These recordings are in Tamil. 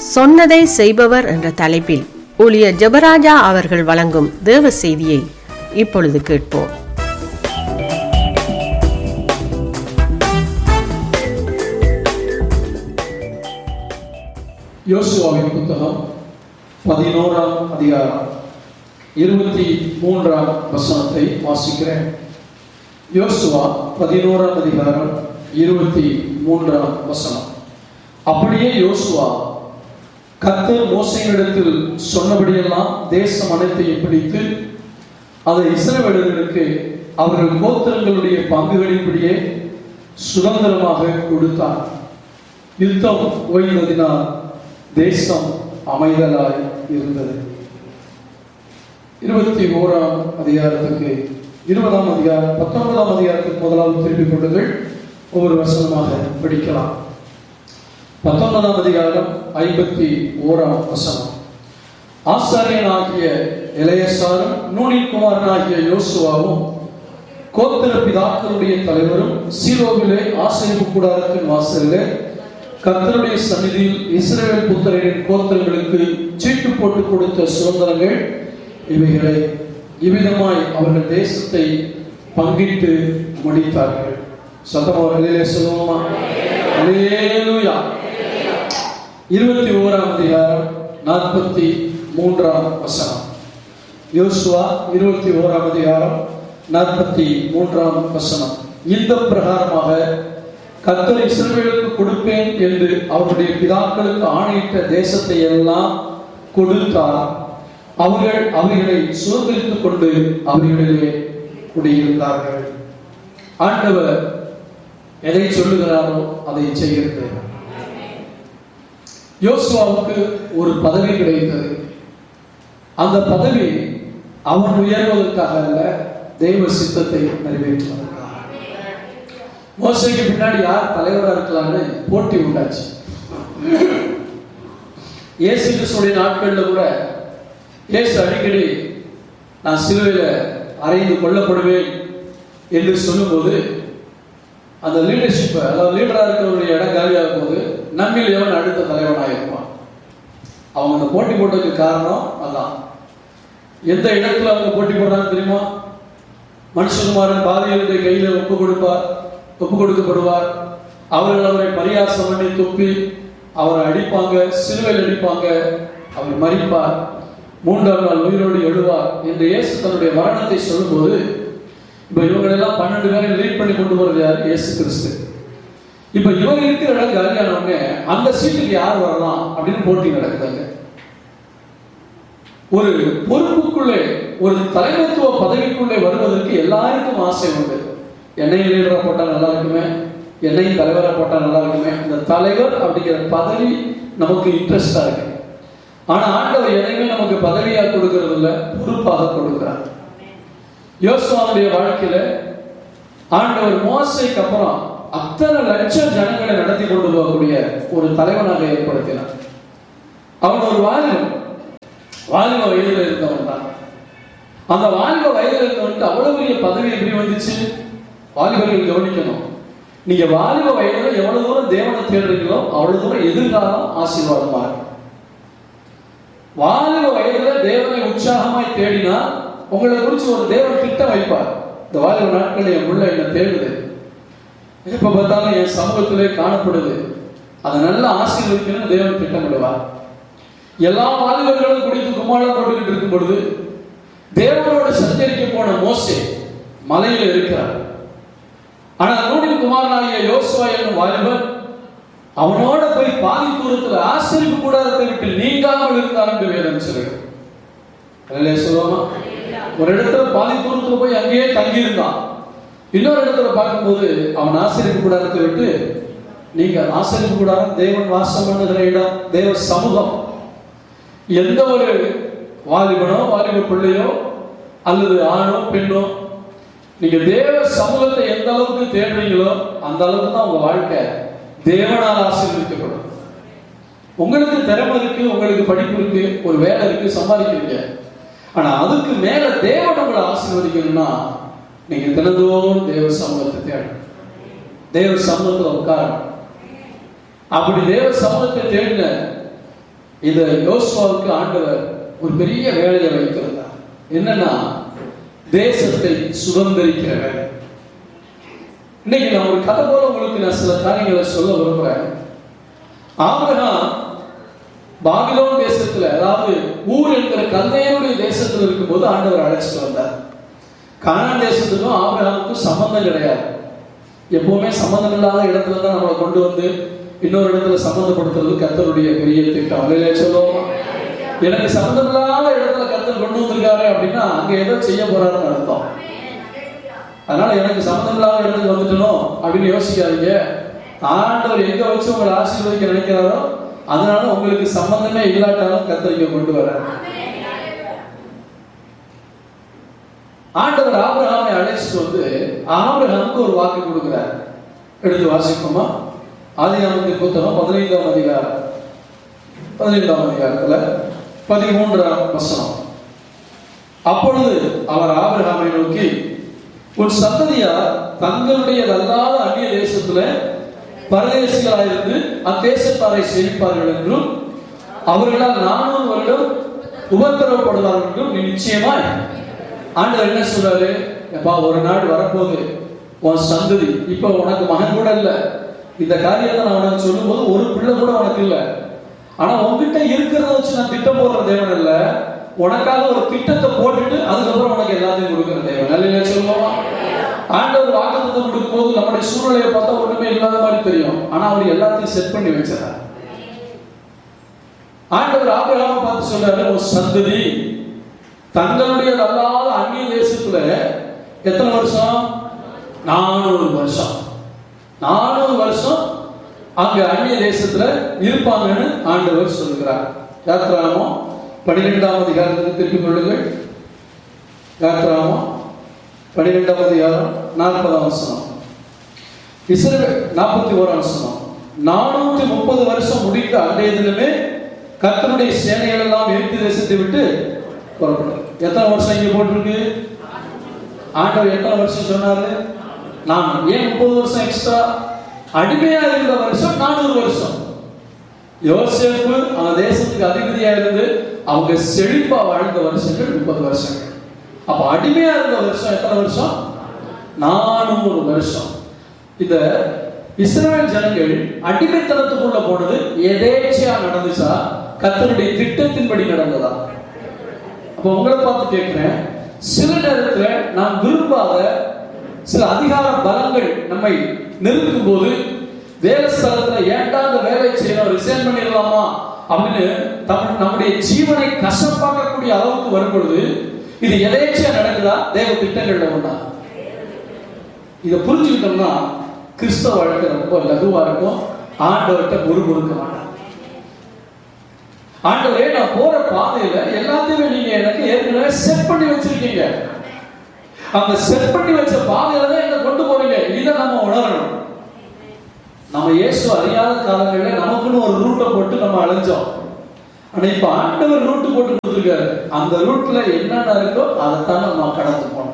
சொன்னதை செய்பவர் என்ற தலைப்பில் ஊழியர் ஜெபராஜா அவர்கள் வழங்கும் தேவ செய்தியை இப்பொழுது கேட்போம் யோசுவாவின் புத்தகம் பதினோராம் அதிகாரம் இருபத்தி மூன்றாம் வசனத்தை வாசிக்கிறேன் யோசுவா பதினோராம் அதிகாரம் இருபத்தி மூன்றாம் வசனம் அப்படியே யோசுவா கர்த்தர் மோசையிடத்தில் சொன்னபடியெல்லாம் தேசம் அனைத்தையும் பிடித்து அதை இஸ்ரவேலர்களுக்கு அவர்கள் கோத்திரங்களுடைய பங்குகளின்படியே சுதந்திரமாக கொடுத்தார் யுத்தம் ஓய்ந்ததினால் தேசம் அமைதலாய் இருந்தது இருபத்தி ஓராம் அதிகாரத்துக்கு இருபதாம் அதிகாரம் பத்தொன்பதாம் அதிகாரத்துக்கு முதலாவது திருப்பிக் கொள்ளுங்கள் ஒவ்வொரு வசனமாக படிக்கலாம் பத்தொன்பதாம் அதிகாரம் ஐம்பத்தி ஓராம் வசனம் ஆசாரியனாகிய இளையசாரும் நூனின் குமாரனாகிய யோசுவாவும் கோத்திர பிதாக்களுடைய தலைவரும் சீரோவிலே ஆசிரியப்பு கூடாரத்தின் வாசலிலே கர்த்தருடைய சந்நிதியில் இஸ்ரவேல் புத்திரரின் கோத்திரங்களுக்கு சீட்டு போட்டு கொடுத்த சுதந்திரங்கள் இவைகளை இவ்விதமாய் அவர்கள் தேசத்தை பங்கிட்டு முடித்தார்கள் சத்தம் அவர்களிலே சொல்லுவோமா அல்லேலூயா இருபத்தி ஓராம் அதிகாரம் நாற்பத்தி மூன்றாம் வசனம் யோசுவா இருபத்தி ஓராம் அதிகாரம் நாற்பத்தி மூன்றாம் வசனம் இந்த பிரகாரமாக கத்தர் இஸ்ரவேலுக்கு கொடுப்பேன் என்று அவருடைய பிதாக்களுக்கு ஆணையிட்ட தேசத்தை எல்லாம் கொடுத்தார் அவர்கள் அவைகளை சுதந்திரித்துக் கொண்டு அவைகளிலே குடியிருந்தார்கள் ஆண்டவர் எதை சொல்லுகிறாரோ அதை செய்கிறது யோசுவாவுக்கு ஒரு பதவி கிடைத்தது அந்த பதவி அவன் உயர்வதற்காக அல்ல தெய்வ சித்தத்தை நிறைவேற்றுவதற்காக மோசைக்கு பின்னாடி யார் தலைவரா இருக்கலாம்னு போட்டி உண்டாச்சு இயேசு கிறிஸ்துடைய நாட்கள்ல கூட இயேசு அடிக்கடி நான் சிலுவையில அறைந்து கொல்லப்படுவேன் என்று சொல்லும்போது அந்த லீடர்ஷிப் அதாவது லீடரா இருக்கிறவருடைய இடம் காலியாகும் போது நம்மில் எவன் அடுத்த தலைவனாக இருப்பான் அவங்க அந்த போட்டி போட்டதுக்கு காரணம் அதான் எந்த இடத்துல அவங்க போட்டி போடுறாங்க தெரியுமா மனுஷகுமாரன் பாதியருடைய கையில ஒப்பு கொடுப்பார் ஒப்பு கொடுக்கப்படுவார் அவர்கள் அவரை பரியாசம் பண்ணி துப்பி அவரை அடிப்பாங்க சிலுவையில் அடிப்பாங்க அவர் மறிப்பார் மூன்றாம் நாள் உயிரோடு எழுவார் என்று இயேசு தன்னுடைய மரணத்தை சொல்லும்போது இப்ப இவங்களெல்லாம் பன்னெண்டு பேரை லீட் பண்ணி கொண்டு போறது யாரு இயேசு கிறிஸ்து இப்ப இவங்க இருக்கிற இடம் காலியானவங்க அந்த சீட்டுக்கு யார் வரலாம் அப்படின்னு போட்டி நடக்குதாங்க ஒரு பொறுப்புக்குள்ளே ஒரு தலைமைத்துவ பதவிக்குள்ளே வருவதற்கு எல்லாருக்கும் ஆசை உண்டு என்னையும் லீடரா போட்டா நல்லா இருக்குமே என்னையும் தலைவரா போட்டா நல்லா இருக்குமே இந்த தலைவர் அப்படிங்கிற பதவி நமக்கு இன்ட்ரெஸ்டா இருக்கு ஆனா ஆண்டவர் எதையுமே நமக்கு பதவியா கொடுக்கறது இல்ல பொறுப்பாக கொடுக்கிறார் யோசுவாவுடைய வாழ்க்கையில ஆண்டவர் மோசைக்கு அப்புறம் அத்தனை லட்சம் ஜனங்களை நடத்தி கொண்டு போகக்கூடிய ஒரு தலைவனாக ஏற்படுத்தினார் அவன் ஒரு வாலிபன் வாலிப வயதுல இருந்தவன் தான் அந்த வாலிப வயதுல இருந்தவனுக்கு அவ்வளவு பெரிய பதவி எப்படி வந்துச்சு வாலிபர்கள் கவனிக்கணும் நீங்க வாலிப வயதுல எவ்வளவு தூரம் தேவனை தேடுறீங்களோ அவ்வளவு தூரம் எதிர்காலம் ஆசீர்வாதமா இருக்கும் வாலிப வயதுல தேவனை உற்சாகமாய் தேடினா உங்களை குறிச்சு ஒரு தேவன் திட்டம் வைப்பார் இந்த வாலிப நாட்கள் என் உள்ள என்ன தேடுது எப்ப பார்த்தாலும் என் சமூகத்திலே காணப்படுது அதை நல்லா ஆசீர்வதிக்கணும்னு தேவன் திட்டமிடுவார் எல்லா வாலிபர்களும் குடித்து கும்மாளம் போட்டுக்கிட்டு இருக்கும் பொழுது தேவனோடு சஞ்சரிக்க போன மோசே மலையில இருக்கிறார் ஆனா நூனின் குமாரனாகிய யோசுவா என்னும் வாலிபன் அவனோட போய் பாதி தூரத்துல ஆசிரியப்பு கூடாரத்தை விட்டு நீங்காமல் இருந்தார் என்று வேதம் சொல்லுங்க சொல்லுவாமா ஒரு இடத்துல பாதி தூரத்துல போய் அங்கேயே தங்கி இருந்தான் இன்னொரு இடத்துல பார்க்கும்போது அவன் ஆசிரியப்பு கூடாரத்தை விட்டு நீங்க ஆசிரியப்பு கூடாரம் தேவன் வாசம் பண்ணுகிற இடம் தேவ சமூகம் எந்த ஒரு வாலிபனோ வாலிப பிள்ளையோ அல்லது ஆணோ பெண்ணோ நீங்க தேவ சமூகத்தை எந்த அளவுக்கு தேடுறீங்களோ அந்த அளவுக்கு தான் உங்க வாழ்க்கை தேவனால் ஆசீர்வதிக்கப்படும் உங்களுக்கு திறமை இருக்கு உங்களுக்கு படிப்பு இருக்கு ஒரு வேலை இருக்கு சம்பாதிக்கிறீங்க ஆனா அதுக்கு மேல தேவன் உங்களை ஆசீர்வதிக்கணும்னா நீங்க தினந்தோறும் தேவ சமூகத்தை தேடணும் தேவ சமூகத்துல உட்காரணும் அப்படி தேவ சமூகத்தை தேடின இந்த யோசுவாவுக்கு ஆண்டவர் ஒரு பெரிய வேலையை வைத்திருந்தார் என்னன்னா தேசத்தை சுதந்திரிக்கிற வேலை இன்னைக்கு நான் ஒரு கதை போல உங்களுக்கு நான் சில காரியங்களை சொல்ல விரும்புறேன் ஆபிரகாம் பாபிலோன் தேசத்துல அதாவது ஊர் என்கிற கல்தையனுடைய தேசத்துல இருக்கும்போது ஆண்டவர் அழைச்சிட்டு வந்தார் கானான் தேசத்துக்கும் ஆபிரகாமுக்கும் சம்பந்தம் கிடையாது எப்பவுமே சம்பந்தம் இல்லாத இடத்துல தான் நம்மளை கொண்டு வந்து இன்னொரு இடத்துல சம்பந்தப்படுத்துறது கத்தருடைய பெரிய திட்டம் இல்லையா சொல்லுவோமா எனக்கு சம்பந்தம் இல்லாத இடத்துல கத்தர் கொண்டு வந்திருக்காரு அப்படின்னா அங்க ஏதோ செய்ய போறாருன்னு அர்த்தம் அதனால எனக்கு சம்பந்தம் இல்லாத இடத்துக்கு வந்துட்டணும் அப்படின்னு யோசிக்காதீங்க ஆண்டவர் எங்க வச்சு உங்களை ஆசீர்வதிக்க நினைக்கிறாரோ அதனால உங்களுக்கு சம்பந்தமே இல்லாட்டாலும் கத்தரிக்க கொண்டு வர ஆண்டவர் ஆபிரகாமை அழைச்சிட்டு வந்து ஆபிரகாமுக்கு ஒரு வாக்கு கொடுக்கிறார் எடுத்து வாசிப்போமா ஆதியாமத்தின் புத்தகம் பதினைந்தாம் அதிகாரம் பதினைந்தாம் அதிகாரத்துல பதிமூன்றாம் வசனம் அப்பொழுது அவர் ஆபிரகாமை நோக்கி உன் சந்ததியார் தங்களுடையதல்லாத அந்நிய தேசத்துல பரதேசிகளாயிருந்து அத்தேசத்தாரை சேமிப்பார்கள் என்றும் அவர்களால் நானூறு வருடம் உபத்திரவப்படுவார்கள் என்றும் நீ நிச்சயமாய் ஆண்டவர் என்ன சொல்றாரு எப்பா ஒரு நாள் வரப்போகுது உன் சந்ததி இப்ப உனக்கு மகன் கூட இல்ல இந்த காரியத்தை நான் உனக்கு சொல்லும்போது ஒரு பிள்ளை கூட உனக்கு இல்ல ஆனா உன்கிட்ட இருக்கிறத வச்சு நான் திட்டம் போடுற தேவன் இல்ல உனக்காக ஒரு திட்டத்தை போட்டுட்டு அதுக்கப்புறம் உனக்கு எல்லாத்தையும் கொடுக்கிற தேவன் நல்ல சொல்லுவோமா ஆண்டவர் வாக்குத்தத்தம் கொடுக்கும் போது நம்முடைய சூழ்நிலையை பார்த்தா ஒண்ணுமே இல்லாத மாதிரி தெரியும் ஆனா அவர் எல்லாத்தையும் செட் பண்ணி வச்சிடறார் ஆண்டவர் ஆபிரகாம பார்த்து சொல்றாரு ஒரு சந்ததி தங்களுடைய அல்லாத அந்நிய தேசத்துல எத்தனை வருஷம் நானூறு வருஷம் நானூறு வருஷம் அங்க அந்நிய தேசத்துல இருப்பாங்கன்னு ஆண்டவர் சொல்லுகிறார் யாத்ராமம் பன்னிரெண்டாம் அதிகாரத்துக்கு திருப்பிக் கொள்ளுங்கள் யாத்ராமம் பன்னிரெண்டாம் அதிகாரம் நாற்பதாம் வசனம் இஸ்ரவேல் நாற்பத்தி ஓராம் வசனம் நானூத்தி முப்பது வருஷம் முடிந்த அன்றைய தினமே கர்த்தருடைய சேனைகள் எல்லாம் எகிப்து தேசத்தை விட்டு புறப்படும் எத்தனை வருஷம் இங்க போட்டிருக்கு ஆண்டவர் எத்தனை வருஷம் சொன்னாரு நான் ஏன் முப்பது வருஷம் எக்ஸ்ட்ரா அடிமையா இருந்த வருஷம் நானூறு வருஷம் யோசேப்பு அந்த தேசத்துக்கு அதிபதியா இருந்து அவங்க செழிப்பா வாழ்ந்த வருஷங்கள் முப்பது வருஷங்கள் அப்ப அடிமையா இருந்த வருஷம் எத்தனை வருஷம் நானூறு வருஷம் இந்த இஸ்ரேல் ஜனங்கள் அடிமைத்தனத்துக்குள்ள போனது எதேச்சியா நடந்துச்சா கத்தருடைய திட்டத்தின்படி நடந்ததா அப்ப உங்களை பார்த்து கேட்கிறேன் சில நேரத்துல நாம் விரும்பாத சில அதிகார பலங்கள் நம்மை நெருக்கும் போது வேலை ஸ்தலத்துல ஏன்டா இந்த வேலை செய்யணும் ரிசைன் பண்ணிடலாமா அப்படின்னு தம் நம்முடைய ஜீவனை கஷ்டப்பாக்கக்கூடிய அளவுக்கு வரும் பொழுது இது எதேச்சியா நடக்குதா தேவ திட்டங்கள்ல ஒண்ணா இதை புரிஞ்சுக்கிட்டோம்னா கிறிஸ்தவ வாழ்க்கை ரொம்ப லகுவா இருக்கும் ஆண்டவர்கிட்ட முறுமுறுக்க மாட்டான் ஆண்டவரே நான் போற பாதையில எல்லாத்தையுமே நீங்க எனக்கு ஏற்கனவே செட் பண்ணி வச்சிருக்கீங்க அந்த செட் பண்ணி வச்ச பாதையில தான் என்ன கொண்டு போறீங்க இதை நம்ம உணரணும் நம்ம இயேசு அறியாத காலங்களில் நமக்குன்னு ஒரு ரூட்டை போட்டு நம்ம அலைஞ்சோம் ஆனா இப்ப ஆண்டவர் ரூட் போட்டு கொடுத்துருக்காரு அந்த ரூட்ல என்னென்ன இருக்கோ அதைத்தான் நம்ம கடந்து போனோம்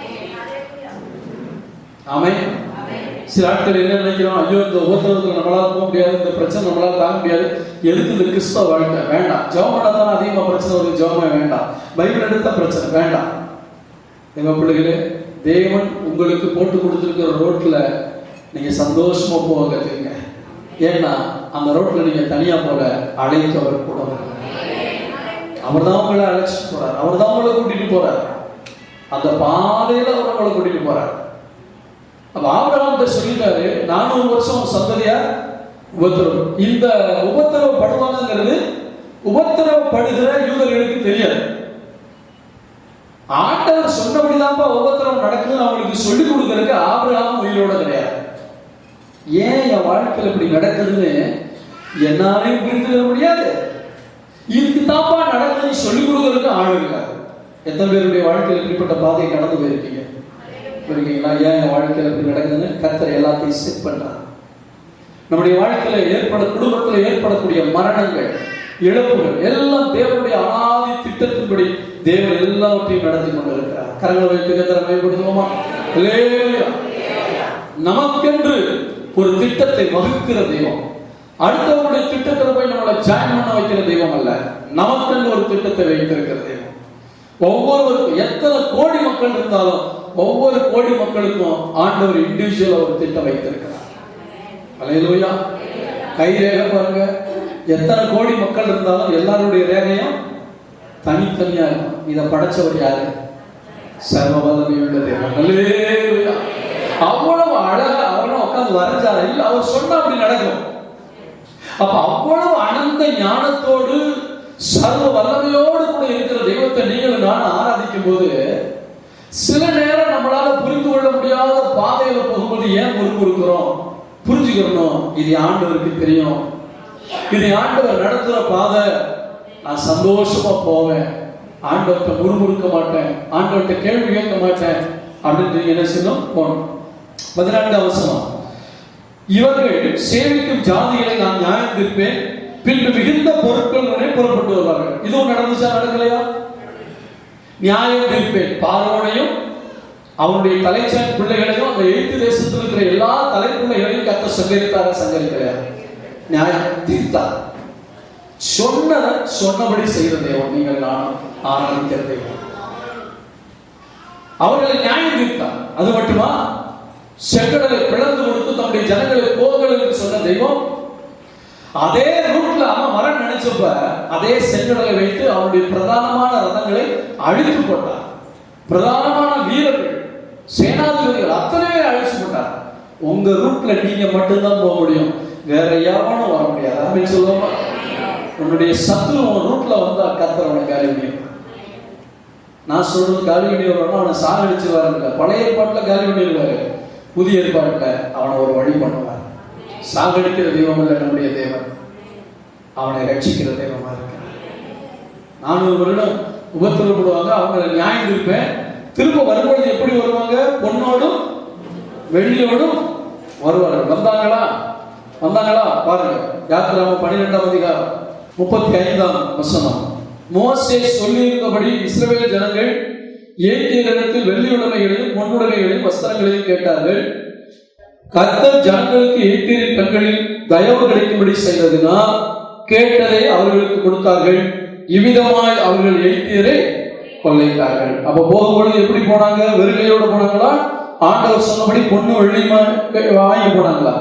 ஆமே சில ஆட்கள் என்ன நினைக்கிறோம் ஐயோ இந்த உபத்திரவத்தில் நம்மளால போக முடியாது இந்த பிரச்சனை நம்மளால தாங்க முடியாது எதுக்கு இந்த கிறிஸ்தவ வாழ்க்கை வேண்டாம் ஜெபம் பண்ணாதான் அதிகமா பிரச்சனை வருது ஜெபமே வேண்டாம் பைபிள் எடுத்தா பிரச்சனை வேண்டாம் எங்க பிள்ளைகளே தேவன் உங்களுக்கு போட்டு கொடுத்துருக்கிற ரோட்ல நீங்க சந்தோஷமா போக கத்துங்க ஏன்னா அந்த ரோட்ல நீங்க தனியா போல அழைத்தவர் கூட அவர் தான் உங்களை அழைச்சிட்டு போறார் அவர் தான் உங்களை கூட்டிட்டு போறார் அந்த பாதையில அவர் உங்களை கூட்டிட்டு போறார் அப்ப ஆபிரகாம் சொல்லிட்டாரு நானூறு வருஷம் சந்ததியா உபத்திரவு இந்த உபத்திரவு படுவாங்கிறது உபத்திரவப்படுகிற யூதர்களுக்கு தெரியாது ஆண்டவர் சொன்னபடிதான்ப்பா உபத்திரவம் நடக்குதுன்னு அவங்களுக்கு சொல்லிக் கொடுக்கறதுக்கு ஆபிரகாம் உயிரோட கிடையாது ஏன் என் வாழ்க்கையில் இப்படி நடக்குதுன்னு என்னாலையும் புரிந்துக்க முடியாது இதுக்கு தான்ப்பா நடக்குதுன்னு சொல்லிக் கொடுக்கறதுக்கு ஆள் இருக்காது எத்தனை பேருடைய வாழ்க்கையில் இப்படிப்பட்ட பாதையை கடந்து போயிருக்கீங்க புரியுங்களா ஏன் என் வாழ்க்கையில் இப்படி நடக்குதுன்னு கத்தர் எல்லாத்தையும் செட் பண்றார் நம்முடைய வாழ்க்கையில ஏற்பட குடும்பத்தில் ஏற்படக்கூடிய மரணங்கள் இழப்புகள் எல்லாம் தேவனுடைய அனாதி திட்டத்தின்படி தேவன் எல்லாவற்றையும் நடத்தி கொண்டிருக்கிறார் கரங்களை வைத்து கத்தரை மேம்படுத்துவோமா அல்லேலூயா. நமக்கென்று ஒரு திட்டத்தை வகுக்கிற தெய்வம் அடுத்தவங்களுடைய திட்டத்தில் போய் நம்ம நம்மளை ஜாயின் பண்ண வைக்கிற தெய்வம் அல்ல நமக்குன்னு ஒரு திட்டத்தை வைத்திருக்கிற தெய்வம் ஒவ்வொருவருக்கும் எத்தனை கோடி மக்கள் இருந்தாலும் ஒவ்வொரு கோடி மக்களுக்கும் ஆண்டவர் இண்டிவிஜுவலா ஒரு திட்டம் வைத்திருக்கிறார் அலையலூயா கை ரேகை பாருங்க எத்தனை கோடி மக்கள் இருந்தாலும் எல்லாருடைய ரேகையும் தனித்தனியா இருக்கும் இதை படைச்சவர் யாரு சர்வ வல்லமையுள்ள தேவன் அல்லேலூயா அவ்வளவு அழகா அவரும் உட்கார்ந்து வரைஞ்சாரு இல்ல அவர் சொன்னா அப்படி நடக்கும் அப்ப அவ்வளவு அனந்த ஞானத்தோடு சர்வ வல்லமையோடு கூட இருக்கிற தெய்வத்தை நீங்களும் நானும் ஆராதிக்கும் போது சில நேரம் நம்மளால புரிந்து கொள்ள முடியாத பாதையில போகும்போது ஏன் முறுமுறுக்கிறோம் புரிஞ்சுக்கிறணும் இது ஆண்டவருக்கு தெரியும் இது ஆண்டவர் நடத்துற பாதை நான் சந்தோஷமா போவேன் ஆண்டவர்கிட்ட முறுமுறுக்க மாட்டேன் ஆண்டவர்கிட்ட கேள்வி கேட்க மாட்டேன் அப்படின்னு நீங்க என்ன செய்யணும் போகணும் பதினான்காம் வசனம் இவர்கள் சேவிக்கும் ஜாதிகளை நான் நியாயம் தீர்ப்பேன் பின்பு மிகுந்த பொருட்களுடனே புறப்பட்டு வருவார்கள் இதுவும் நடந்துச்சா நடக்கலையா நியாயம் தீர்ப்பேன் பார்வோனையும் அவனுடைய தலைச்சன் பிள்ளைகளையும் அந்த எழுத்து தேசத்தில் இருக்கிற எல்லா தலைப்பிள்ளைகளையும் கத்த சங்கரித்தார சங்கரிக்கலையா நியாயம் தீர்த்தார் சொன்னதை சொன்னபடி செய்த தேவன் நீங்கள் நான் ஆராதிக்கிற தேவன் அவர்களை நியாயம் தீர்த்தார் அது மட்டுமா செங்கடலை பிளந்து கொடுத்து தம்முடைய ஜனங்களை போங்கள் என்று சொன்ன தெய்வம் அதே ரூட்ல அவன் வர நினைச்சப்ப அதே செங்கடலை வைத்து அவனுடைய பிரதானமான ரதங்களை அழித்து போட்டார் பிரதானமான வீரர்கள் சேனாதிபதிகள் அத்தனை பேர் அழிச்சு போட்டார் உங்க ரூட்ல நீங்க மட்டும்தான் போக முடியும் வேற யாரும் வர முடியாது அப்படின்னு சொல்லுவோமா உன்னுடைய சத்துரு உன் ரூட்ல வந்தா கத்தர் அவனை காலி பண்ணிடுவான் நான் சொல்றது காலி பண்ணிடுவாருன்னா அவனை சாகடிச்சு வரல பழைய ஏற்பாட்டுல காலி பண்ணிடுவாரு புதிய ஏற்பாட்டுல அவனை ஒரு வழி பண்ணுவார் சாகடிக்கிற தெய்வம் இல்ல நம்முடைய தேவன் அவனை ரட்சிக்கிற தெய்வமா இருக்கிறார் நானூறு வருடம் உபத்திரப்படுவாங்க அவங்களை நியாயம் இருப்பேன் திரும்ப வரும்பொழுது எப்படி வருவாங்க பொண்ணோடும் வெள்ளியோடும் வருவார்கள் வந்தாங்களா வந்தாங்களா பாருங்க யாத்திராம பன்னிரெண்டாம் அதிகாரம் முப்பத்தி ஐந்தாம் வசனம் மோசே சொல்லியிருந்தபடி இஸ்ரவேல் ஜனங்கள் ஏத்தியரிடத்தில் வெள்ளி உடைமைகளையும் பொன்னுடைமைகளையும் வஸ்திரங்களையும் கேட்டார்கள் கர்த்தர் ஜனங்களுக்கு ஏத்தியரின் கண்களில் தயவு கிடைக்கும்படி செய்ததினால் கேட்டதை அவர்களுக்கு கொடுத்தார்கள் இவ்விதமாய் அவர்கள் எய்தியரை கொள்ளைத்தார்கள் அப்ப போகும்பொழுது எப்படி போனாங்க வெறுங்கையோட போனாங்களா ஆண்டவர் சொன்னபடி பொண்ணு வெள்ளி வாங்கி போனாங்களா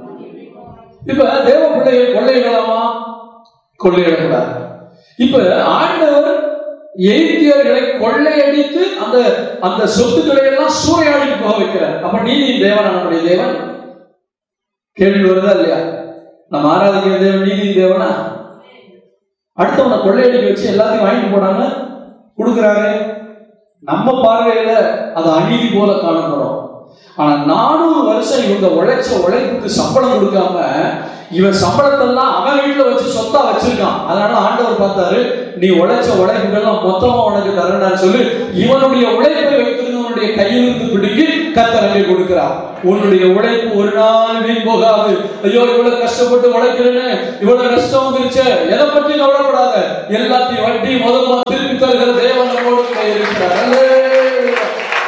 இப்ப தேவ பிள்ளைகள் கொள்ளையிடலாமா கொள்ளையிடக்கூடாது இப்ப ஆண்டவர் எய்தியர்களை கொள்ளையடித்து அந்த அந்த சொத்துக்களை எல்லாம் சூறையாடிட்டு போக வைக்கிறார் அப்ப நீதியின் தேவன் நம்முடைய தேவன் கேள்வி வருதா இல்லையா நம்ம ஆராதிக்கிற தேவன் நீதியின் தேவனா அடுத்தவனை கொள்ளையடிக்க வச்சு எல்லாத்தையும் வாங்கிட்டு போடாம கொடுக்குறாரு நம்ம பார்வையில அது அநீதி போல காணப்படும் ஆனா நானூறு வருஷம் இவங்க உழைச்ச உழைப்புக்கு சம்பளம் கொடுக்காம இவன் சம்பளத்தெல்லாம் அவன் வீட்டுல வச்சு சொத்தா வச்சிருக்கான் அதனால ஆண்டவர் பார்த்தாரு நீ உழைச்ச உழைப்புகள்லாம் மொத்தமா உனக்கு தரேன்னு சொல்லி இவனுடைய உழைப்பை வைத்திருந்தவனுடைய கையிலிருந்து பிடிக்கி கத்தரங்கை கொடுக்கிறார் உன்னுடைய உழைப்பு ஒரு நாள் வீண் போகாது ஐயோ இவ்வளவு கஷ்டப்பட்டு உழைக்கிறேன்னு இவ்வளவு கஷ்டம் வந்துருச்சு எதை பற்றி கவலைப்படாத எல்லாத்தையும் வட்டி முதல்ல திருப்பி தருகிற தேவன் நம்மோடு கூட இருக்கிறார் அல்லேலூயா.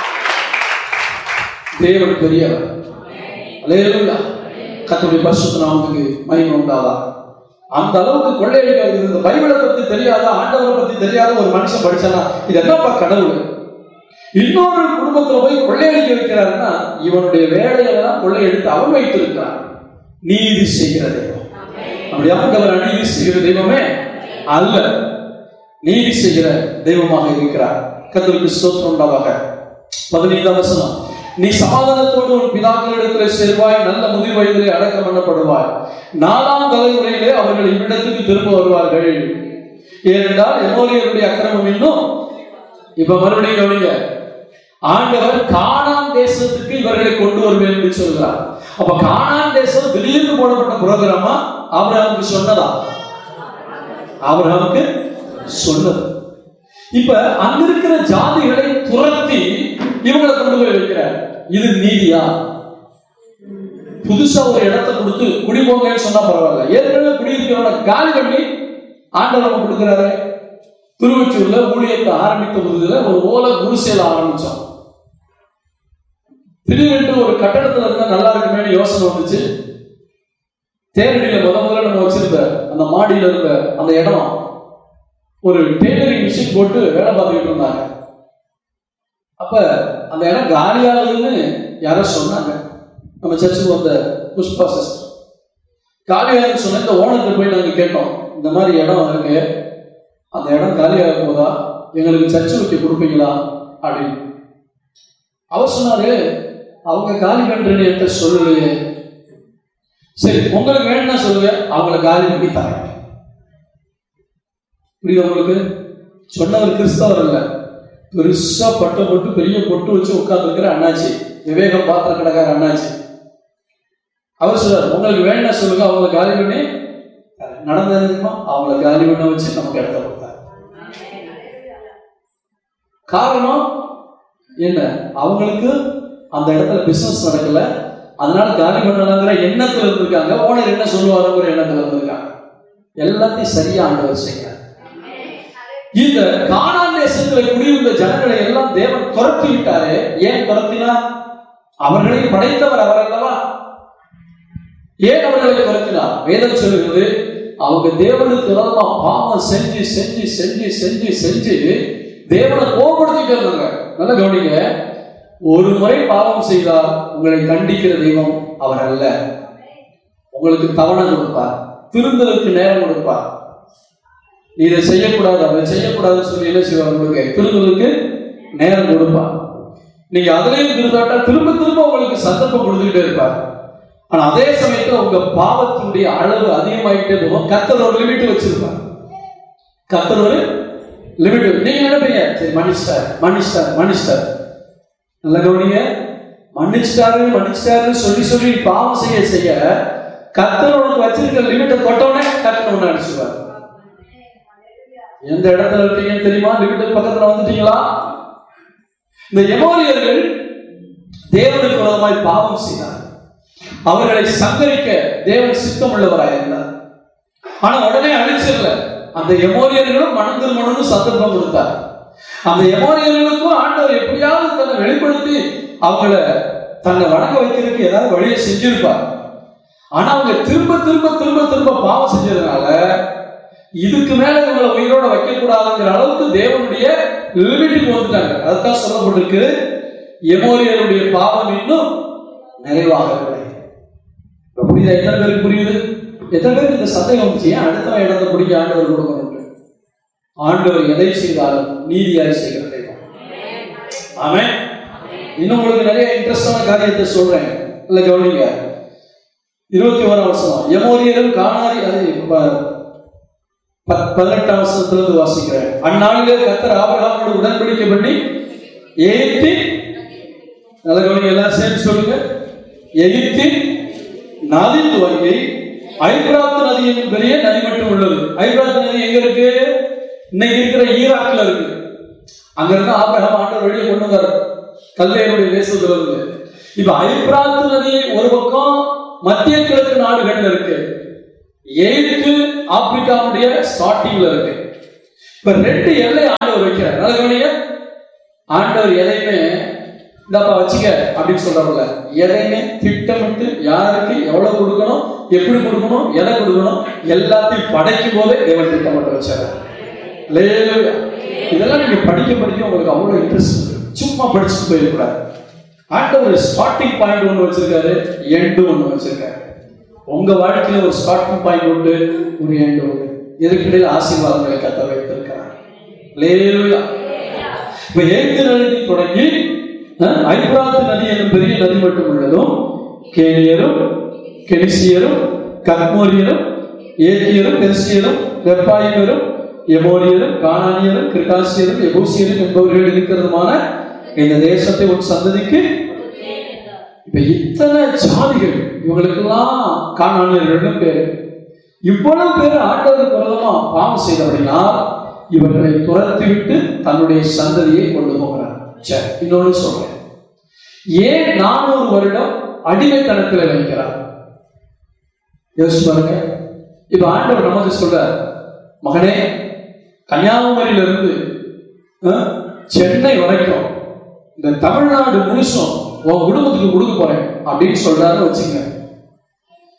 தேவன் பெரியவர் அல்லேலூயா கத்தருடைய பரிசுத்த நாமத்துக்கு மகிமை உண்டாதா அந்த அளவுக்கு கொள்ளையடிக்கிறது இந்த பைபிளை பத்தி தெரியாத ஆண்டவரை பத்தி தெரியாத ஒரு மனுஷன் படிச்சானா இது என்னப்பா கடவுள் இன்னொரு குடும்பத்துல போய் கொள்ளையடிக்க வைக்கிறாருன்னா இவனுடைய வேலையெல்லாம் கொள்ளையடித்து அவன் வைத்திருக்கிறான் நீதி செய்கிற தெய்வம் அப்படி ஆண்டவர் அநீதி செய்கிற தெய்வமே அல்ல நீதி செய்கிற தெய்வமாக இருக்கிறார் கத்தருக்கு ஸ்தோத்திரம் உண்டாவாக பதினைந்தாம் வசனம் நீ சமாதானத்தோடு உன் பிதாக்களிடத்தில் செல்வாய் நல்ல முதிர் வயதிலே அடக்கம் பண்ணப்படுவாய் நாலாம் தலைமுறையிலே அவர்கள் இவ்விடத்துக்கு திரும்ப வருவார்கள் ஏனென்றால் எமோரியருடைய அக்கிரமம் இன்னும் இப்ப மறுபடியும் கவனிங்க ஆண்டவர் கானான் தேசத்துக்கு இவர்களை கொண்டு வருவேன் என்று சொல்கிறார் அப்ப கானான் தேசம் திடீர்னு போடப்பட்ட புரோகிராமா ஆபிரகாமுக்கு சொன்னதா ஆபிரகாமுக்கு சொன்னது இப்ப அங்க இருக்கிற ஜாதிகளை துரத்தி இவங்களை கொண்டு போய் வைக்கிறார் இது நீதியா புதுசா ஒரு இடத்தை கொடுத்து குடிபோங்கன்னு சொன்னா பரவாயில்ல ஏற்கனவே குடியிருக்கிறவன காலி பண்ணி ஆண்டவன் கொடுக்கிறாரு திருவொற்றியூர்ல ஊழியத்தை ஆரம்பித்த புதுல ஒரு ஓலை குருசேல ஆரம்பிச்சோம் திடீரென்று ஒரு கட்டடத்துல இருந்தா நல்லா இருக்குமேனு யோசனை வந்துச்சு தேரடியில முத முதல்ல நம்ம வச்சிருந்த அந்த மாடியில இருந்த அந்த இடம் ஒரு டெய்லரிங் மிஷின் போட்டு வேலை பார்த்துக்கிட்டு இருந்தாங்க அப்ப அந்த இடம் காலியாகுதுன்னு யாரோ சொன்னாங்க நம்ம சர்ச்சுக்கு வந்த புஷ்பா சிஸ்டர் காலியாகுதுன்னு சொன்ன இந்த ஓனர்கிட்ட போய் நாங்க கேட்டோம் இந்த மாதிரி இடம் இருக்கு அந்த இடம் காலியாக போதா எங்களுக்கு சர்ச்சு வைக்க கொடுப்பீங்களா அப்படின்னு அவர் சொன்னாரு அவங்க காலி பண்றேன்னு என்கிட்ட சொல்லலையே சரி உங்களுக்கு வேணும்னா சொல்லுங்க அவங்கள காலி பண்ணி தரேன் புரியுது உங்களுக்கு சொன்னவர் கிறிஸ்தவர் இல்ல பெருசா பட்டை போட்டு பெரிய பொட்டு வச்சு உட்கார்ந்து அண்ணாச்சி விவேகம் பாத்திர கடைக்கார அண்ணாச்சி அவர் சொல்றாரு உங்களுக்கு வேணும்னா சொல்லுங்க அவங்கள காலி பண்ணி தரேன். நடந்தது தெரியுமா அவங்கள காலி பண்ண வச்சு நமக்கு இடத்த கொடுத்தாரு காரணம் என்ன அவங்களுக்கு அந்த இடத்துல பிசினஸ் நடக்கல அதனால காலி பண்ணலாங்கிற எண்ணத்துல இருந்திருக்காங்க ஓனர் என்ன சொல்லுவாருங்கிற எண்ணத்துல இருந்திருக்காங்க எல்லாத்தையும் சரியா ஆண்டவர் செய்யறார் இந்த கானான் தேசத்துல குடியிருந்த ஜனங்களை எல்லாம் தேவன் துரத்தி விட்டாரு ஏன் துரத்தினார் அவர்களை படைத்தவர் அவர் அல்லவா ஏன் அவர்களை துரத்தினார் வேதம் சொல்லுகிறது அவங்க தேவனுக்கு விரோதமா பாவம் செஞ்சு செஞ்சு செஞ்சு செஞ்சு செஞ்சு தேவனை கோபப்படுத்திட்டு இருந்தாங்க நல்லா கவனிங்க ஒரு முறை பாவம் செய்தால் உங்களை கண்டிக்கிற தெய்வம் அவர் அல்ல உங்களுக்கு தவணை கொடுப்பார் திருந்தலுக்கு நேரம் கொடுப்பார் நீ இதை செய்யக்கூடாது அதை செய்யக்கூடாதுன்னு சொல்லி என்ன செய்வார் உங்களுக்கு திருந்தலுக்கு நேரம் கொடுப்பார் நீங்க அதுலயும் திருந்தாட்டா திரும்ப திரும்ப உங்களுக்கு சந்தர்ப்பம் கொடுத்துக்கிட்டே இருப்பார் ஆனா அதே சமயத்துல உங்க பாவத்தினுடைய அளவு அதிகமாயிட்டே போகும் கத்தர் ஒரு லிமிட் வச்சிருப்பார் கத்தர் ஒரு லிமிட் நீங்க நினைப்பீங்க சரி மன்னிச்சிட்டார் மன்னிச்சிட்டார் மன்னிச்சிட்டார் நல்ல கவனிங்க மன்னிச்சிட்டாரு மன்னிச்சிட்டாருன்னு சொல்லி சொல்லி பாவம் செய்ய செய்ய கத்தர் உனக்கு வச்சிருக்கிற லிமிட்டை தொட்டவுடனே கத்தர் ஒன்று அடிச்சுவார் எந்த இடத்துல இருக்கீங்கன்னு தெரியுமா லிமிட்டுக்கு பக்கத்துல வந்துட்டீங்களா இந்த எமோரியர்கள் தேவனுக்கு விரோதமாய் பாவம் செய்தார் அவர்களை சங்கரிக்க தேவன் சித்தம் உள்ளவராய் இருந்தார் ஆனா உடனே அழிச்சிடல அந்த எமோரியர்களும் மனம் திருமணம்னு சந்தர்ப்பம் கொடுத்தார் அந்த எமோரியர்களுக்கும் ஆண்டவர் எப்படியாவது தன்னை வெளிப்படுத்தி அவங்கள தன்னை வணங்க வைக்கிறதுக்கு ஏதாவது வழியை செஞ்சிருப்பார் ஆனா அவங்க திரும்ப திரும்ப திரும்ப திரும்ப பாவம் செஞ்சதுனால இதுக்கு மேல இவங்களை உயிரோட வைக்க கூடாதுங்கிற அளவுக்கு தேவனுடைய லிமிட்டுக்கு வந்துட்டாங்க அதுதான் சொல்லப்பட்டிருக்கு எமோரியருடைய பாவம் இன்னும் நிறைவாகவில்லை இப்ப புரியுதா எத்தனை பேருக்கு புரியுது எத்தனை பேருக்கு இந்த சந்தேகம் வந்துச்சு ஏன் அடுத்த இடத்தை பிடிக்க ஆண்டவர் கொடுக்கணும் ஆண்டவர் எதை செய்தாலும் நீதியாய் செய்கிற தெய்வம் ஆமென் இன்னும் உங்களுக்கு நிறைய இன்ட்ரெஸ்டான காரியத்தை சொல்றேன் இல்ல கவனிங்க இருபத்தி ஓராம் வருஷம் எமோரியரும் காணாரி அது ப- ப- பதினெட்டாம் வருஷத்திலிருந்து வாசிக்கிறேன் அந்நாளிலே கத்தர் ஆபிரகாமோடு உடன்படிக்கை பண்ணி எகிப்தின் நல்ல கவனிங்க எல்லாரும் சேர்ந்து சொல்லுங்க எகிப்தின் நதி துவங்கி ஐப்ராத் நதி என்னும் பெரிய நதி மட்டும் உள்ளது ஐப்ராத் நதி எங்க இருக்கு இன்னைக்கு இருக்கிற ஈராக்ல இருக்கு அங்க இருந்து ஆபிரகாம் ஆண்டவர் வெளியே கொண்டு வந்தார் கல்லையருடைய தேசத்துல இருந்து இப்ப ஐப்ராத் நதி ஒரு பக்கம் மத்திய கிழக்கு நாடுகள்ல இருக்கு எகிப்து ஆப்பிரிக்காவுடைய ஸ்டார்டிங்ல இருக்கு இப்ப ரெண்டு எல்லை ஆண்டவர் வைக்கிறார் நல்ல கவனிங்க ஆண்டவர் எதையுமே இந்தாப்பா வச்சுக்க அப்படின்னு சொல்றாருல எதையுமே திட்டமிட்டு யாருக்கு எவ்வளவு கொடுக்கணும் எப்படி கொடுக்கணும் எதை கொடுக்கணும் எல்லாத்தையும் படைக்கும் போதே தேவன் திட்டமிட்டு வச்சாரு Hallelujah. இதெல்லாம் நீங்க படிக்க படிக்க உங்களுக்கு அவ்வளவு இன்ட்ரெஸ்ட் சும்மா படிச்சுட்டு போயிடக்கூடாது ஆண்டவர் ஸ்டார்டிங் பாயிண்ட் ஒன்று வச்சிருக்காரு எண்டு ஒன்று வச்சிருக்காரு உங்க வாழ்க்கையில ஒரு ஸ்டார்டிங் பாயிண்ட் உண்டு ஒரு எண்டு உண்டு இதற்கிடையில் ஆசீர்வாதங்களை கத்த வைத்திருக்கிறார் லேலுயா இப்ப ஏத்து நதி தொடங்கி அஹ், ஐப்ராத்து நதி என்னும் பெரிய நதி மட்டும் உள்ளதும் கேனியரும் கெனிசியரும் கத்மோரியரும் ஏத்தியரும் பெருசியரும் வெப்பாயினரும் எமோரியரும் கானானியரும் கிருட்டாசியரும் எபூசியரும் என்பவர்கள் இருக்கிறதுமான இந்த தேசத்தை ஒரு சந்ததிக்கு இப்ப இத்தனை ஜாதிகள் இவங்களுக்கெல்லாம் காணானியர்கள் பேரு இவ்வளவு பேர் ஆண்டவருக்கு விரோதமா பாவம் செய்தபடினா இவர்களை துரத்தி விட்டு தன்னுடைய சந்ததியை கொண்டு போகிறார் சரி இன்னொன்னு சொல்றேன் ஏன் நானூறு வருடம் அடிமைத்தனத்தில் வைக்கிறார் யோசிச்சு பாருங்க இப்ப ஆண்டவர் நமக்கு சொல்றார் மகனே கன்னியாகுமரியில இருந்து அஹ், சென்னை வரைக்கும் இந்த தமிழ்நாடு முழுசும் உன் குடும்பத்துக்கு கொடுக்க போறேன் அப்படின்னு சொல்றாரு வச்சுங்க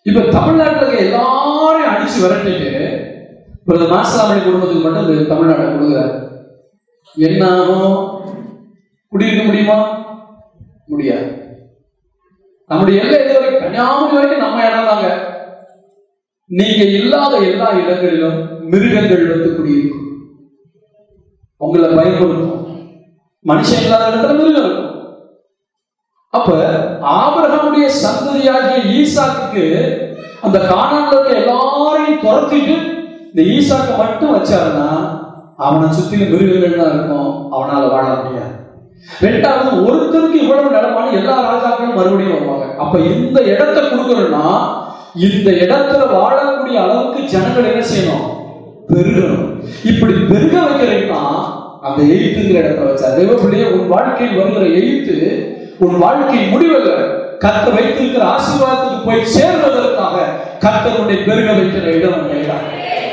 இப்ப தமிழ்நாட்டுல இருக்க எல்லாரையும் அடிச்சு விரட்டிட்டு இப்ப இந்த மாசலாமணி குடும்பத்துக்கு மட்டும் இந்த தமிழ்நாட்டை கொடுக்குறாரு என்ன ஆகும் குடியிருக்க முடியுமா முடியாது நம்முடைய எல்லை எது வரைக்கும் கன்னியாகுமரி வரைக்கும் நம்ம இடம் தாங்க நீங்க இல்லாத எல்லா இடங்களிலும் மிருகங்கள் வந்து குடியிருக்கும் உங்களை பயன்படுத்தும் மனுஷன் இல்லாத இடத்துல மிருகம் இருக்கும் அப்ப ஆபிரகாமுடைய சந்ததியாகிய ஈசாக்குக்கு அந்த காணான்ல இருக்க எல்லாரையும் துரத்திட்டு இந்த ஈசாக்கை மட்டும் வச்சாருன்னா அவனை சுத்திலும் மிருகங்கள் தான் இருக்கும் அவனால வாழ முடியாது ரெண்டாவது ஒருத்தருக்கு இவ்வளவு நிலமான எல்லா ராஜாக்களும் மறுபடியும் வருவாங்க அப்ப இந்த இடத்தை கொடுக்கணும்னா இந்த இடத்துல வாழக்கூடிய அளவுக்கு ஜனங்கள் என்ன செய்யணும் பெருகணும் இப்படி பெருக வைக்கிறீங்கன்னா அந்த எய்த்துங்கிற இடத்துல வச்சா தேவ பிள்ளையே உன் வாழ்க்கையில் வருகிற எய்த்து உன் வாழ்க்கை முடிவல்ல கர்த்தர் வைத்திருக்கிற ஆசீர்வாதத்துக்கு போய் சேர்வதற்காக கர்த்தர் உன்னை பெருக வைக்கிற இடம் அந்த இடம்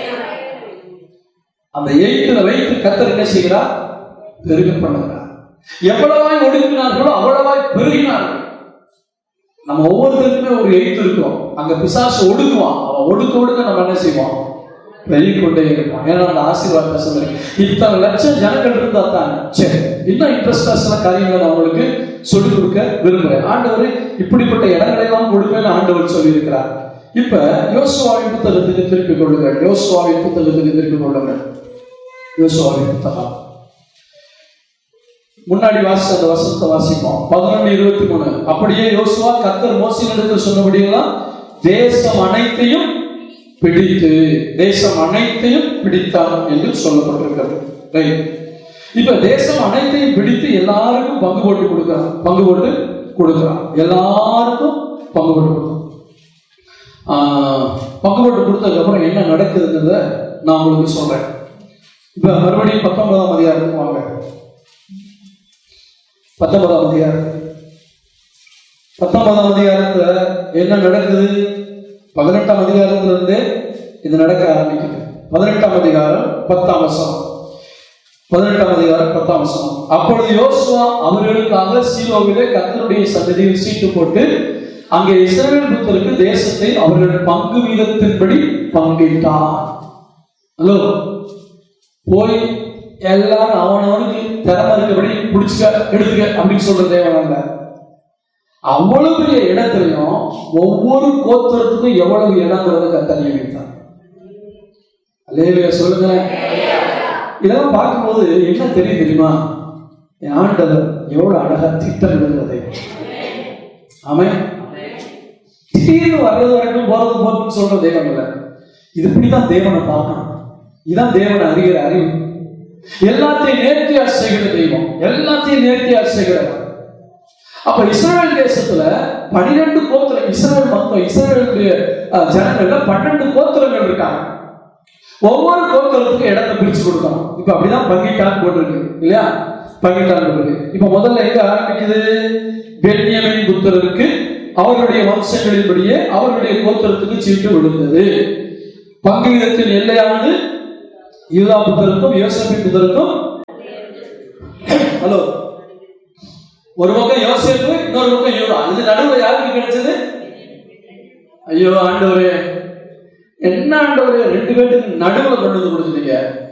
அந்த எய்த்துல வைத்து கர்த்தர் என்ன செய்கிறார் பெருக பண்ணுகிறார் எவ்வளவாய் ஒடுக்கினார்களோ அவ்வளவாய் பெருகினார்கள் நம்ம ஒவ்வொருத்தருக்குமே ஒரு எய்த்து இருக்கும் அங்க பிசாசு ஒடுக்குவான் அவன் ஒடுக்க ஒடுக்க நம்ம என்ன செய்வோம் வெளிக்கொண்டே இருப்போம் ஏன்னா அந்த ஆசீர்வாதத்தை சொல்லுங்க இத்தனை லட்சம் ஜனங்கள் இருந்தா தான் சரி இன்னும் இன்ட்ரெஸ்டா சில காரியங்களை நான் உங்களுக்கு சொல்லிக் கொடுக்க விரும்புறேன் ஆண்டவர் இப்படிப்பட்ட இடங்களை எல்லாம் கொடுப்பேன்னு ஆண்டவர் சொல்லி இருக்கிறார் இப்ப யோசுவாவின் புத்தகத்துக்கு திருப்பிக் கொள்ளுங்கள் யோசுவாவின் புத்தகத்துக்கு திருப்பிக் கொள்ளுங்கள் யோசுவாவின் புத்தகம் முன்னாடி வாசி அந்த வசனத்தை வாசிப்போம் பதினொன்று இருபத்தி மூணு அப்படியே யோசுவா கத்தர் மோசினிடத்தில் சொன்னபடியெல்லாம் தேசம் அனைத்தையும் பிடித்து தேசம் அனைத்தையும் பிடித்தான் என்று சொல்லப்பட்டிருக்கிறது ரைட் இப்ப தேசம் அனைத்தையும் பிடித்து எல்லாருக்கும் பங்கு போட்டு கொடுக்கிறான் பங்கு போட்டு கொடுக்கிறான் எல்லாருக்கும் பங்கு போட்டு கொடுக்கிறான் ஆஹ், பங்கு போட்டு கொடுத்ததுக்கு அப்புறம் என்ன நடக்குதுங்கிறத நான் உங்களுக்கு சொல்றேன் இப்ப மறுபடியும் பத்தொன்பதாம் அதிகாரத்துக்கு வாங்க பத்தொன்பதாம் அதிகாரம் பத்தொன்பதாம் அதிகாரத்துல என்ன நடக்குது பதினெட்டாம் அதிகாரத்துல இருந்து இது நடக்க ஆரம்பிக்குது பதினெட்டாம் அதிகாரம் பத்தாம் வசனம் பதினெட்டாம் அதிகாரம் பத்தாம் வசனம் அப்பொழுது யோசுவா அவர்களுக்காக சீலோவிலே கர்த்தருடைய சன்னதியில் சீட்டு போட்டு அங்கே இஸ்ரவேல் புத்தருக்கு தேசத்தை அவர்கள் பங்கு வீதத்தின்படி பங்கிட்டார் ஹலோ போய் எல்லாரும் அவனவனுக்கு திறமை இருக்கபடி பிடிச்சுக்க எடுத்துக்க அப்படின்னு சொல்ற தேவனாங்க அவ்வளவு பெரிய இடத்துலயும் ஒவ்வொரு கோத்திரத்துக்கும் எவ்வளவு இடங்கிறத கத்த நியமித்தார் அல்லேலூயா சொல்லுங்க இதெல்லாம் பார்க்கும்போது என்ன தெரியும் தெரியுமா என் ஆண்டவர் எவ்வளவு அழகா திட்டமிடுகிறது ஆமென் திடீர்னு வர்றது வரைக்கும் போறது போறதுன்னு சொல்ற தேவன் இல்ல இது இப்படிதான் தேவனை பார்க்கணும் இதான் தேவனை அறிகிற அறிவு எல்லாத்தையும் நேர்த்தியா செய்கிற தெய்வம் எல்லாத்தையும் நேர்த்தியா செய்கிறவர் அப்ப இஸ்ரேல் தேசத்துல பனிரெண்டு கோத்திரம் இஸ்ரேல் மக்கள் இஸ்ரேலுடைய அஹ், ஜனங்கள்ல பன்னெண்டு கோத்திரங்கள் இருக்காங்க ஒவ்வொரு கோத்திரத்துக்கும் இடத்தை பிரிச்சு கொடுக்கணும் இப்ப அப்படிதான் பங்கிட்டான் போட்டிருக்கு இல்லையா பங்கிட்டான் போட்டிருக்கு இப்ப முதல்ல எங்க ஆரம்பிக்குது பென்யமின் புத்தருக்கு அவருடைய வம்சங்களின்படியே அவருடைய கோத்திரத்துக்கு சீட்டு விழுந்தது பங்கு விதத்தின் எல்லையானது யூதா புத்தருக்கும் யோசபின் புத்தருக்கும் ஹலோ ஒரு பக்கம் யோசேப்பு இன்னொரு பக்கம் யூதா இது நடுவுல யாருக்கு கிடைச்சது ஐயோ ஆண்டவரே என்ன ஆண்டவரே ரெண்டு பேருக்கு நடுவுல கொண்டு வந்து கொடுத்துட்டீங்க